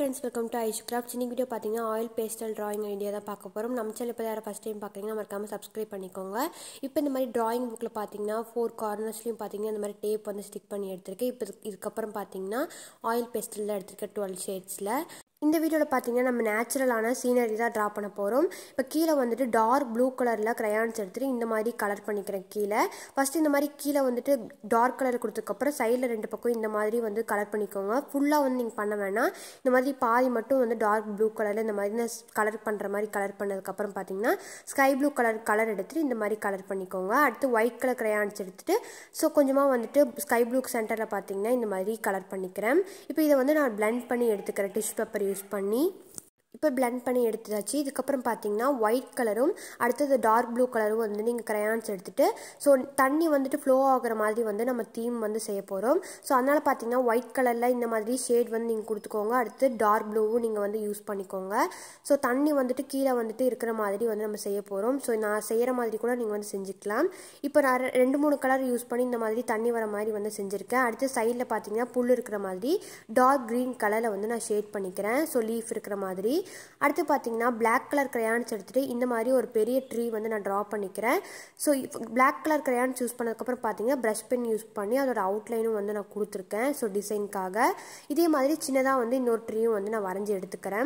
friends welcome to Aish craft இன்னைக்கு video பார்த்தீங்கன்னா oil pastel drawing idea தான் பார்க்க போகிறோம் நம்ம சேனல் இப்போ யாரும் ஃபஸ்ட் டைம் பார்க்குறீங்கன்னா மறக்காமல் சப்ஸ்கிரைப் பண்ணிக்கோங்க இப்போ இந்த மாதிரி டிராயிங் புக்கில் பார்த்தீங்கன்னா ஃபோர் கார்னர்ஸ்லையும் பார்த்தீங்கன்னா இந்த மாதிரி டேப் வந்து ஸ்டிக் பண்ணி எடுத்திருக்கேன் இப்போ இதுக்கு- இதுக்கப்புறம் பார்த்தீங்கன்னா ஆயில் பேஸ்டலில் எடுத்திருக்கேன் டுவெல் ஷேட்ஸில் இந்த வீடியோவில் பார்த்தீங்கன்னா நம்ம நேச்சுரலான சீனரி தான் ட்ரா பண்ண போகிறோம் இப்போ கீழே வந்துட்டு டார்க் ப்ளூ கலரில் crayons எடுத்துட்டு இந்த மாதிரி கலர் பண்ணிக்கிறேன் கீழே ஃபஸ்ட்டு இந்த மாதிரி கீழே வந்துட்டு டார்க் கலர் கொடுத்ததுக்கப்புறம் சைடில் ரெண்டு பக்கம் இந்த மாதிரி வந்து கலர் பண்ணிக்கோங்க ஃபுல்லாக வந்து நீங்கள் பண்ண வேணாம் இந்த மாதிரி பாதி மட்டும் வந்து டார்க் ப்ளூ கலரில் இந்த மாதிரி கலர் பண்ணுற மாதிரி கலர் பண்ணதுக்கப்புறம் பார்த்தீங்கன்னா ஸ்கை ப்ளூ கலர் கலர் எடுத்துட்டு இந்த மாதிரி கலர் பண்ணிக்கோங்க அடுத்து ஒயிட் கலர் crayons எடுத்துட்டு ஸோ கொஞ்சமாக வந்துட்டு ஸ்கை ப்ளூ சென்டரில் பார்த்தீங்கன்னா இந்த மாதிரி கலர் பண்ணிக்கிறேன் இப்போ இதை வந்து நான் blend பண்ணி எடுத்துக்கிறேன் டிஷ்யூ பேப்பர் யூஸ் பண்ணி இப்போ blend பண்ணி எடுத்தாச்சு இதுக்கப்புறம் பார்த்தீங்கன்னா ஒயிட் கலரும் அடுத்தது டார்க் ப்ளூ கலரும் வந்து நீங்கள் crayons எடுத்துட்டு ஸோ தண்ணி வந்துட்டு ஃப்ளோ ஆகுற மாதிரி வந்து நம்ம தீம் வந்து செய்ய போகிறோம் ஸோ அதனால் பார்த்தீங்கன்னா ஒயிட் கலரில் இந்த மாதிரி ஷேட் வந்து நீங்கள் கொடுத்துக்கோங்க அடுத்து டார்க் ப்ளூவும் நீங்கள் வந்து யூஸ் பண்ணிக்கோங்க ஸோ தண்ணி வந்துட்டு கீழே வந்துட்டு இருக்கிற மாதிரி வந்து நம்ம செய்ய போகிறோம் ஸோ நான் செய்கிற மாதிரி கூட நீங்கள் வந்து செஞ்சுக்கலாம் இப்போ நான் ரெ- ரெண்டு மூணு கலர் யூஸ் பண்ணி இந்த மாதிரி தண்ணி வர மாதிரி வந்து செஞ்சுருக்கேன் அடுத்து சைடில் பார்த்தீங்கன்னா புல் இருக்கிற மாதிரி டார்க் க்ரீன் கலரில் வந்து நான் ஷேட் பண்ணிக்கிறேன் ஸோ லீஃப் இருக்கிற மாதிரி அடுத்து பார்த்தீங்கன்னா Black கலர் crayons எடுத்துகிட்டு இந்த மாதிரி ஒரு பெரிய ட்ரீ வந்து நான் ட்ரா பண்ணிக்கிறேன் so Black colour crayons use பண்ணதுக்கப்புறம் பார்த்தீங்கன்னா ப்ரஷ் பென் யூஸ் பண்ணி அதோட அவுட்லைனும் வந்து நான் கொடுத்துருக்கேன் ஸோ டிசைனுக்காக இதே மாதிரி சின்னதாக வந்து இன்னொரு ட்ரீயும் வந்து நான் வரைஞ்சி எடுத்துக்கிறேன்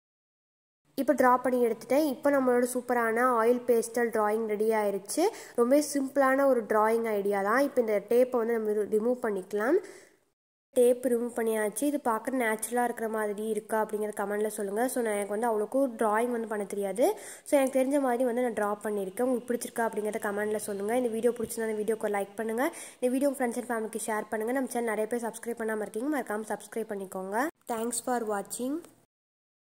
இப்போ ட்ரா பண்ணி எடுத்துட்டேன் இப்போ நம்மளோட சூப்பரான ஆயில் பேஸ்டல் டிராயிங் ரெடி ஆயிருச்சு ரொம்ப சிம்பிளான ஒரு டிராயிங் ஐடியா தான் இப்போ இந்த டேப்பை வந்து நம்ம ரிமூவ் பண்ணிக்கலாம் டேப் ரிமூவ் பண்ணியாச்சு இது பார்க்க நேச்சுரலாக இருக்கிற மாதிரி இருக்கா அப்படிங்கிற கமெண்ட்டில் சொல்லுங்கள் ஸோ நான் எனக்கு வந்து அவ்வளோக்கும் டிராயிங் வந்து பண்ண தெரியாது ஸோ எனக்கு தெரிஞ்ச மாதிரி வந்து நான் ட்ரா பண்ணியிருக்கேன் உங்களுக்கு பிடிச்சிருக்கா அப்படிங்கிறத கமெண்ட்டில் சொல்லுங்கள் இந்த வீடியோ பிடிச்சிருந்தா இந்த வீடியோக்கு லைக் பண்ணுங்கள் இந்த வீடியோ ஃப்ரெண்ட்ஸ் அண்ட் ஃபேமிலிக்கு ஷேர் பண்ணுங்கள் நம்ம சேனல் நிறைய பேர் சப்ஸ்கிரைப் பண்ணாமல் இருக்கீங்க மறக்காமல் சப்ஸ்கிரைப் பண்ணிக்கோங்க தேங்க்ஸ் ஃபார் வாட்சிங்